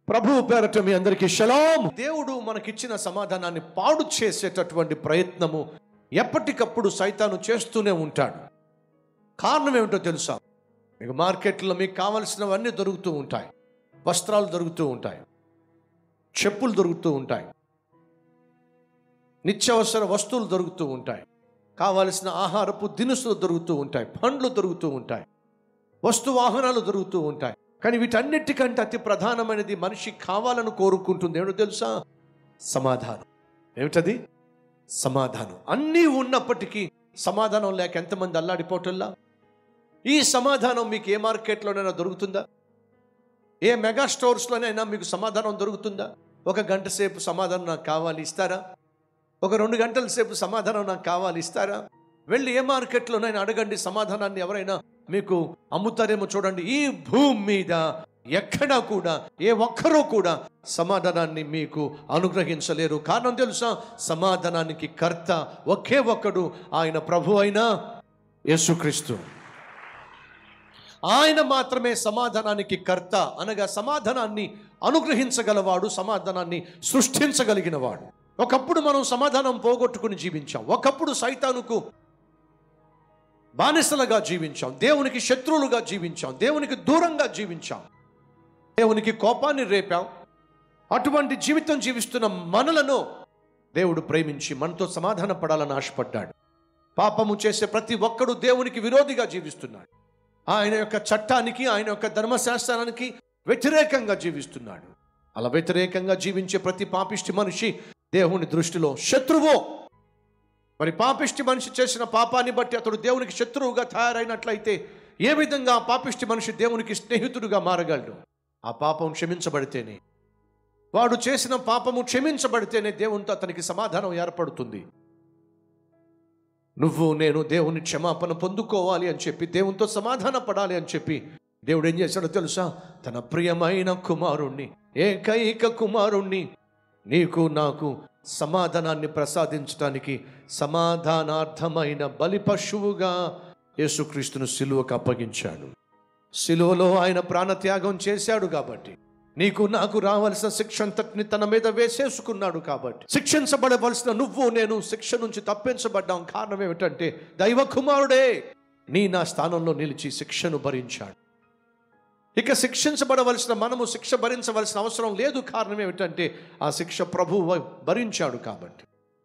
ప్రభు పేరట మీ అందరికీ షలాం దేవుడు మనకిచ్చిన సమాధానాన్ని పాడు చేసేటటువంటి ప్రయత్నము ఎప్పటికప్పుడు సైతాను చేస్తూనే ఉంటాడు కారణం ఏమిటో తెలుసా మీకు మార్కెట్లో మీకు కావలసినవన్నీ దొరుకుతూ ఉంటాయి వస్త్రాలు దొరుకుతూ ఉంటాయి చెప్పులు దొరుకుతూ ఉంటాయి నిత్యావసర వస్తువులు దొరుకుతూ ఉంటాయి కావలసిన ఆహారపు దినుసులు దొరుకుతూ ఉంటాయి పండ్లు దొరుకుతూ ఉంటాయి వస్తు వాహనాలు దొరుకుతూ ఉంటాయి కానీ వీటన్నిటికంటే అతి ప్రధానమైనది మనిషి కావాలని కోరుకుంటుంది ఏమిటో తెలుసా సమాధానం ఏమిటది సమాధానం అన్నీ ఉన్నప్పటికీ సమాధానం లేక ఎంతమంది అల్లాడిపోవటంలా ఈ సమాధానం మీకు ఏ మార్కెట్లోనైనా దొరుకుతుందా ఏ మెగా స్టోర్స్లోనైనా మీకు సమాధానం దొరుకుతుందా ఒక గంట సేపు సమాధానం నాకు కావాలి ఇస్తారా ఒక రెండు గంటల సేపు సమాధానం నాకు కావాలి ఇస్తారా వెళ్ళి ఏ మార్కెట్లోనైనా అడగండి సమాధానాన్ని ఎవరైనా మీకు అమ్ముతారేమో చూడండి ఈ భూమి మీద ఎక్కడా కూడా ఏ ఒక్కరూ కూడా సమాధానాన్ని మీకు అనుగ్రహించలేరు కారణం తెలుసా సమాధానానికి కర్త ఒకే ఒక్కడు ఆయన ప్రభు అయిన యేసుక్రీస్తు ఆయన మాత్రమే సమాధానానికి కర్త అనగా సమాధానాన్ని అనుగ్రహించగలవాడు సమాధానాన్ని సృష్టించగలిగిన వాడు ఒకప్పుడు మనం సమాధానం పోగొట్టుకుని జీవించాం ఒకప్పుడు సైతానుకు బానిసలుగా జీవించాం దేవునికి శత్రువులుగా జీవించాం దేవునికి దూరంగా జీవించాం దేవునికి కోపాన్ని రేపాం అటువంటి జీవితం జీవిస్తున్న మనలను దేవుడు ప్రేమించి మనతో సమాధాన పడాలని ఆశపడ్డాడు పాపము చేసే ప్రతి ఒక్కడు దేవునికి విరోధిగా జీవిస్తున్నాడు ఆయన యొక్క చట్టానికి ఆయన యొక్క ధర్మశాస్త్రానికి వ్యతిరేకంగా జీవిస్తున్నాడు అలా వ్యతిరేకంగా జీవించే ప్రతి పాపిష్టి మనిషి దేవుని దృష్టిలో శత్రువు మరి పాపిష్టి మనిషి చేసిన పాపాన్ని బట్టి అతడు దేవునికి శత్రువుగా తయారైనట్లయితే ఏ విధంగా ఆ పాపిష్టి మనిషి దేవునికి స్నేహితుడుగా మారగలడు ఆ పాపం క్షమించబడితేనే వాడు చేసిన పాపము క్షమించబడితేనే దేవునితో అతనికి సమాధానం ఏర్పడుతుంది నువ్వు నేను దేవుని క్షమాపణ పొందుకోవాలి అని చెప్పి దేవునితో సమాధాన పడాలి అని చెప్పి దేవుడు ఏం చేశాడో తెలుసా తన ప్రియమైన కుమారుణ్ణి ఏకైక కుమారుణ్ణి నీకు నాకు సమాధానాన్ని ప్రసాదించడానికి సమాధానార్థమైన బలి పశువుగా యేసుక్రీస్తును సిలువకు అప్పగించాడు సిలువలో ఆయన ప్రాణత్యాగం చేశాడు కాబట్టి నీకు నాకు రావాల్సిన శిక్ష అంతటిని తన మీద వేసేసుకున్నాడు కాబట్టి శిక్షించబడవలసిన నువ్వు నేను శిక్ష నుంచి తప్పించబడ్డాం కారణం ఏమిటంటే దైవ కుమారుడే నీ నా స్థానంలో నిలిచి శిక్షను భరించాడు ఇక శిక్షించబడవలసిన మనము శిక్ష భరించవలసిన అవసరం లేదు కారణం ఏమిటంటే ఆ శిక్ష ప్రభు భరించాడు కాబట్టి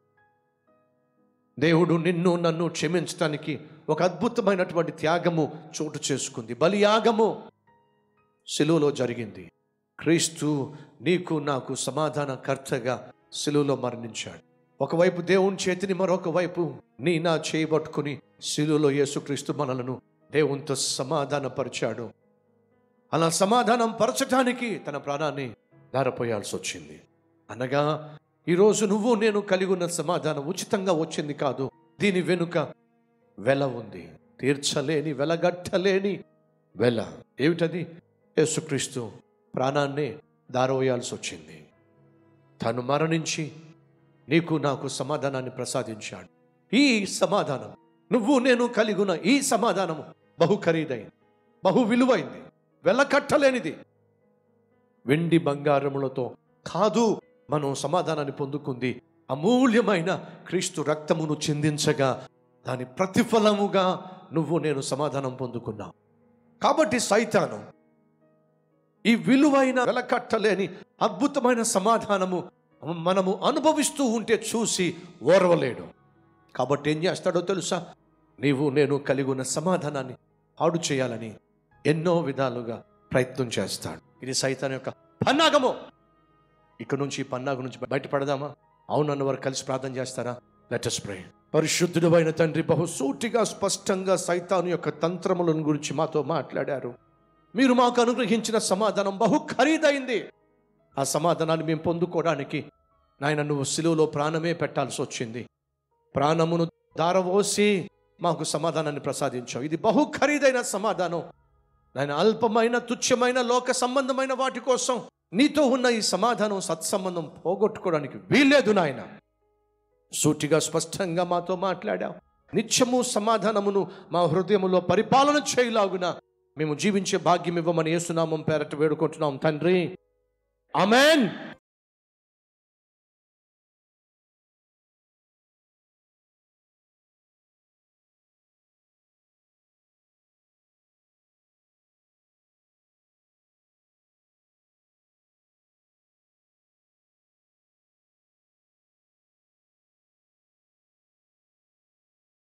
దేవుడు నిన్ను నన్ను క్షమించడానికి ఒక అద్భుతమైనటువంటి త్యాగము చోటు చేసుకుంది బలియాగము సిలువలో జరిగింది క్రీస్తు నీకు నాకు సమాధానకర్తగా సిలువలో మరణించాడు ఒకవైపు దేవుని చేతిని మరొక వైపు నీ నా చేయబట్టుకుని సిలువలో యేసుక్రీస్తు మనలను దేవునితో సమాధానపరిచాడు అలా సమాధానం పరచటానికి తన ప్రాణాన్ని ధారపోయాల్సి వచ్చింది అనగా ఈరోజు నువ్వు నేను కలిగి ఉన్న సమాధానం ఉచితంగా వచ్చింది కాదు దీని వెనుక వెల ఉంది తీర్చలేని వెలగట్టలేని వెల ఏమిటది యేసుక్రీస్తు ప్రాణాన్నే దారవేయాల్సి వచ్చింది తను మరణించి నీకు నాకు సమాధానాన్ని ప్రసాదించాడు ఈ సమాధానం నువ్వు నేను కలిగిన ఈ సమాధానము బహు ఖరీదైంది బహు విలువైంది వెలకట్టలేనిది వెండి బంగారములతో కాదు మనం సమాధానాన్ని పొందుకుంది అమూల్యమైన క్రీస్తు రక్తమును చిందించగా దాని ప్రతిఫలముగా నువ్వు నేను సమాధానం పొందుకున్నావు కాబట్టి సైతాను ఈ విలువైన వెలకట్టలేని అద్భుతమైన సమాధానము మనము అనుభవిస్తూ ఉంటే చూసి ఓర్వలేడు కాబట్టి ఏం చేస్తాడో తెలుసా నీవు నేను కలిగి ఉన్న సమాధానాన్ని పాడు చేయాలని ఎన్నో విధాలుగా ప్రయత్నం చేస్తాడు ఇది సైతాన్ యొక్క పన్నాగము ఇక్కడ నుంచి ఈ పన్నాగం నుంచి బయటపడదామా అవునన్న వారు కలిసి ప్రార్థన చేస్తారా లెటస్ ప్రే పరిశుద్ధుడు అయిన తండ్రి బహుసూటిగా స్పష్టంగా సైతాను యొక్క తంత్రములను గురించి మాతో మాట్లాడారు మీరు మాకు అనుగ్రహించిన సమాధానం బహు ఖరీదైంది ఆ సమాధానాన్ని మేము పొందుకోవడానికి నాయన నువ్వు సిలువలో ప్రాణమే పెట్టాల్సి వచ్చింది ప్రాణమును దారవోసి మాకు సమాధానాన్ని ప్రసాదించావు ఇది బహు ఖరీదైన సమాధానం నాయన అల్పమైన తుచ్చమైన లోక సంబంధమైన వాటి కోసం నీతో ఉన్న ఈ సమాధానం సత్సంబంధం పోగొట్టుకోవడానికి వీల్లేదు నాయన సూటిగా స్పష్టంగా మాతో మాట్లాడావు నిత్యము సమాధానమును మా హృదయములో పరిపాలన చేయలాగున మేము జీవించే భాగ్యం ఇవ్వమని యేసునామం పేరట వేడుకుంటున్నాం తండ్రి అమెన్